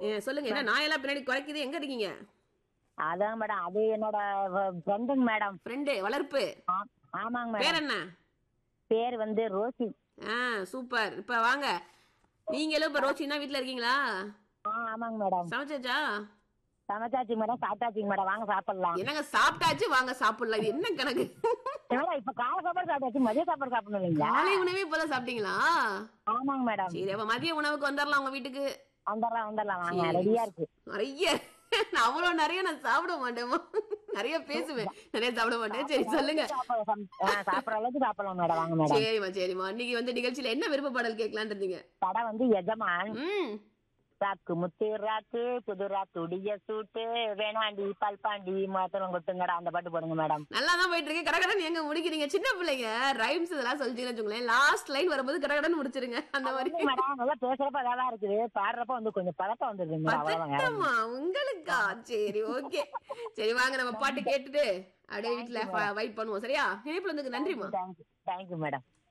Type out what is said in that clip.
ஏ, சொல்லுங்க என்ன நாயெல்லாம் பின்னாடி குறைக்குது எங்க இருக்கீங்க அதான் மேடம் அது என்னோட ஃப்ரெண்டுங்க மேடம் ஃப்ரெண்டு வளர்ப்பு ஆ- ஆமாங்க பேர் மேடம் என்ன பேர் வந்து ரோசி ஆ சூப்பர் இப்ப வாங்க நீங்களும் இப்ப ரோச்சின்னா வீட்ல இருக்கீங்களா ஆ ஆமாங்க மேடம் சமைச்சாச்சா சமைச்சாச்சு மேடம் சாப்பிட்டாச்சுங்க மேடம் வாங்க சாப்பிடலாம் என்னங்க சாப்பிட்டாச்சு வாங்க சாப்பிடலாம் இது என்ன கணக்கு மேடம் இப்ப காலை சாப்பாடு சாப்பிட்டாச்சு மதிய சாப்பாடு சாப்பிடணும் இல்லைங்களா காலை உணவே இப்பதான் சாப்பிட்டீங்களா ஆமாங்க மேடம் சரி அப்ப மதிய உணவுக்கு வந்துடலாம் உங்க வீட்டுக்கு வந்துடலாம் வந்துடலாம் வாங்க சரி. ரெடியா இருக்கு நிறைய நான் அவ்வளவு நிறைய நான் சாப்பிட மாட்டேமா நிறைய பேசுவேன் நிறைய சாப்பிட மாட்டேன் சரி சொல்லுங்க சாப்பிட- சம்- ஆ, சாப்பிடுற அளவுக்கு சாப்பிடலாம் மேடம் வாங்க மேடம் சரிம்மா சரிம்மா இன்னைக்கு வந்து நிகழ்ச்சியில என்ன விருப்ப பாடல் கேட்கலான் இருந்தீங்க படம் வந்து எஜமான் ம் ராக்கு முத்து ராக்கு புது ராத்துடைய சூட்டு வேணாண்டி பல்பாண்டி மாத்திரம் கொட்டுங்கடா அந்த பாட்டு போடுங்க மேடம் நல்லா தான் போயிட்டு இருக்கு கடகடன் எங்க முடிக்கிறீங்க சின்ன பிள்ளைங்க ரைம்ஸ் இதெல்லாம் சொல்லிட்டீங்கன்னு வச்சுக்கோங்களேன் லாஸ்ட் லைன் வரும்போது கடகடன் முடிச்சிருங்க அந்த மாதிரி வந்து மேடம் நல்லா பேசுறப்ப அதான் இருக்குது பாடுறப்ப வந்து கொஞ்சம் பதட்டம் வந்துருது மேடம் அவ்வளவுதான் வேற ஒண்ணும் பதட்டமா உங்களுக்கா சரி ஓகே சரி வாங்க நம்ம பாட்டு கேட்டுட்டு அப்படியே வீட்டுல வெயிட் பண்ணுவோம் சரியா இணைப்புல வந்து நன்றிமா தேங்க்யூ தேங்க்யூ மேடம்